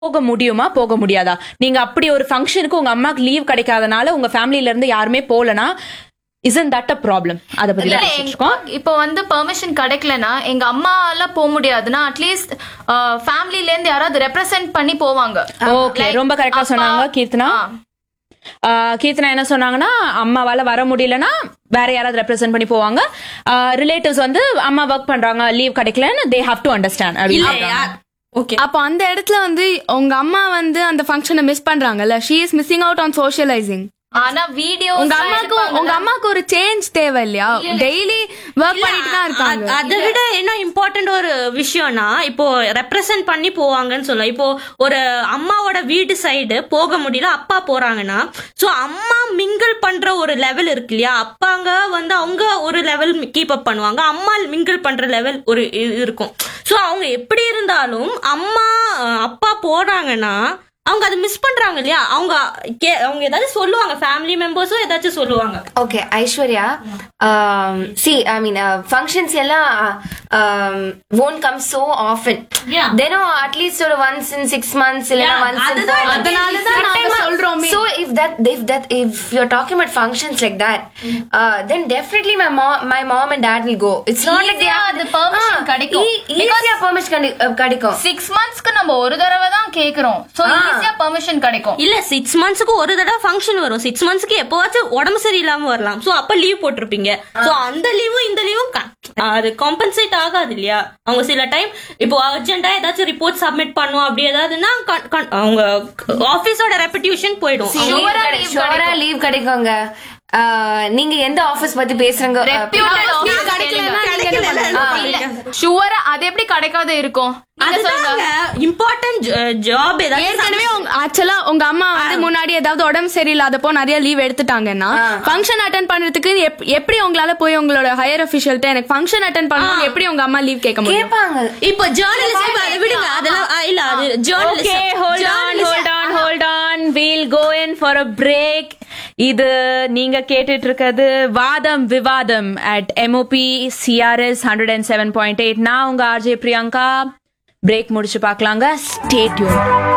போக முடியுமா போக முடியாதா நீங்க அப்படி ஒரு ஃபங்க்ஷனுக்கு உங்க அம்மாக்கு லீவ் கிடைக்காதனால உங்க ஃபேமிலில இருந்து யாருமே போலனா இசன் தட் அ ப்ராப்ளம் அத பத்தி இல்ல, தான் எங்க- பேசிருக்கோம் இப்போ வந்து பெர்மிஷன் கிடைக்கலனா எங்க அம்மால போக முடியாதுன்னா அட்லீஸ்ட் ஃபேமிலில இருந்து யாராவது ரெப்ரசென்ட் பண்ணி போவாங்க ஓகே Like, ரொம்ப கரெக்டா அப்பா- சொன்னாங்க கீர்த்தனா ஆ. ஆஹ் கீர்த்தனா என்ன சொன்னாங்கன்னா அம்மாவால வர முடியலன்னா வேற யாராவது ரெப்ரசென்ட் பண்ணி போவாங்க ரிலேட்டிவ்ஸ் வந்து அம்மா ஒர்க் பண்றாங்க லீவ் கிடைக்கலன்னு தே ஹாவ் டு அண்டர்ஸ்டாண்ட் அப்படின்னு ஓகே அப்போ அந்த இடத்துல வந்து உங்க அம்மா வந்து அந்த ஃபங்க்ஷனை மிஸ் பண்றாங்கல்ல she is missing out on socializing ஆனா வீடியோ உங்க அம்மாக்கு உங்க அம்மாக்கு ஒரு சேஞ்ச் தேவை இல்லையா டெய்லி ஒர்க் பண்ணிட்டு தான் இருக்காங்க அ- அதை விட என்ன இம்பார்ட்டன்ட் ஒரு விஷயம்னா இப்போ ரெப்ரசன்ட் பண்ணி போவாங்கன்னு சொல்லலாம் இப்போ ஒரு அம்மாவோட வீட்டு சைடு போக முடியல அப்பா போறாங்கன்னா சோ அம்மா மிங்கிள் பண்ற ஒரு லெவல் இருக்கு இல்லையா அப்பாங்க வந்து அவங்க ஒரு லெவல் கீப் அப் பண்ணுவாங்க அம்மா மிங்கிள் பண்ற லெவல் ஒரு இது இருக்கும் சோ அவங்க எப்படி இருந்தாலும் அம்மா அஹ், அப்பா போறாங்கன்னா அவங்க அதை மிஸ் பண்றாங்க இல்லையா அவங்க கே- அவங்க ஏதாவது சொல்லுவாங்க ஃபேமிலி மெம்பர்ஸும் ஏதாச்சும் சொல்லுவாங்க okay Aishwarya see I mean functions எல்லாம் won't come so often Yeah. தினம் அட்லீஸ்ட் ஒரு ஒன்ஸ் இன் சிக்ஸ் மந்த்ஸ் இல்லைன்னா Yeah, ஒன்ஸ் இன் அதுதான் அதனால தான் நாங்க சொல்றோமே So if that if that if you're talking about functions like that, uh, then definitely my mom my mom and dad will go. It's not like they Easy-ஆ have அது permission Ah, கிடைக்கும். e- easy-ஆ permission கண்டி- uh, கிடைக்கும். Six மந்த்ஸ்க்கு நம்ம ஒரு தடவை தான் கேக்குறோம் சோ ஆ. ஈஸியா பெர்மிஷன் கிடைக்கும் இல்ல சிக்ஸ் மந்த்ஸ்க்கு ஒரு தடவை ஃபங்க்ஷன் வரும் சிக்ஸ் மந்த்ஸ்க்கு எப்பவாச்சும் உடம்பு சரியில்லாம வரலாம் சோ அப்ப லீவ் போட்டிருப்பீங்க சோ அந்த லீவும் இந்த லீவும் அது காம்பன்சேட் ஆகாது இல்லையா அவங்க சில டைம் இப்போ அர்ஜென்ட்டா ஏதாச்சும் ரிப்போர்ட் சப்மிட் பண்ணும் அப்படி ஏதாவதுன்னா con- con- அவங்க ஆபீஸோட ரெப்புடேஷன் போயிடும் Leave Sure-ஆ கிடை- leave sure-ஆ கிடைக்கும். leave கிடைக்குங்க Uh, நீங்க எந்த ஆபீஸ் பத்தி பேசுறீங்க Uh, Reputed office கிடைக்கலன்னா கேளுங்க. நீங்க என்ன பண்ணுவீங்க? இல்ல ஷுவரா அது எப்படி கிடைக்காத இருக்கும் நீங்க சொல்லுங்க இம்பார்ட்டன்ட் ஜாப் ஏதாச்சும் ஏற்கனவே ஆக்சுவலா உங்க அம்மா வந்து முன்னாடி ஏதாவது உடம்பு சரியில்லாதப்போ நிறைய லீவ் எடுத்துட்டாங்கன்னா ஃபங்க்ஷன் அட்டன் பண்றதுக்கு எப்- எப்படி உங்களால போய் உங்களோட ஹையர் அபிஷியல்ட்ட எனக்கு ஃபங்க்ஷன் அட்டன் பண்ணணும் எப்படி உங்க அம்மா லீவ் கேட்க முடியும் கேட்பாங்க இப்போ ஜேர்னலிஸ்ட் அதை விடுங்க அதெல்லாம் ஆ, இல்ல அது okay journalist hold on hold on hold on we'll go in for a break இது நீங்க கேட்டுட்டு இருக்கிறது வாதம் விவாதம் at MOP CRS hundred and seven point eight நான் உங்க ஆர்ஜே பிரியங்கா பிரேக் முடிச்சு பார்க்கலாங்க ஸ்டே டியூன்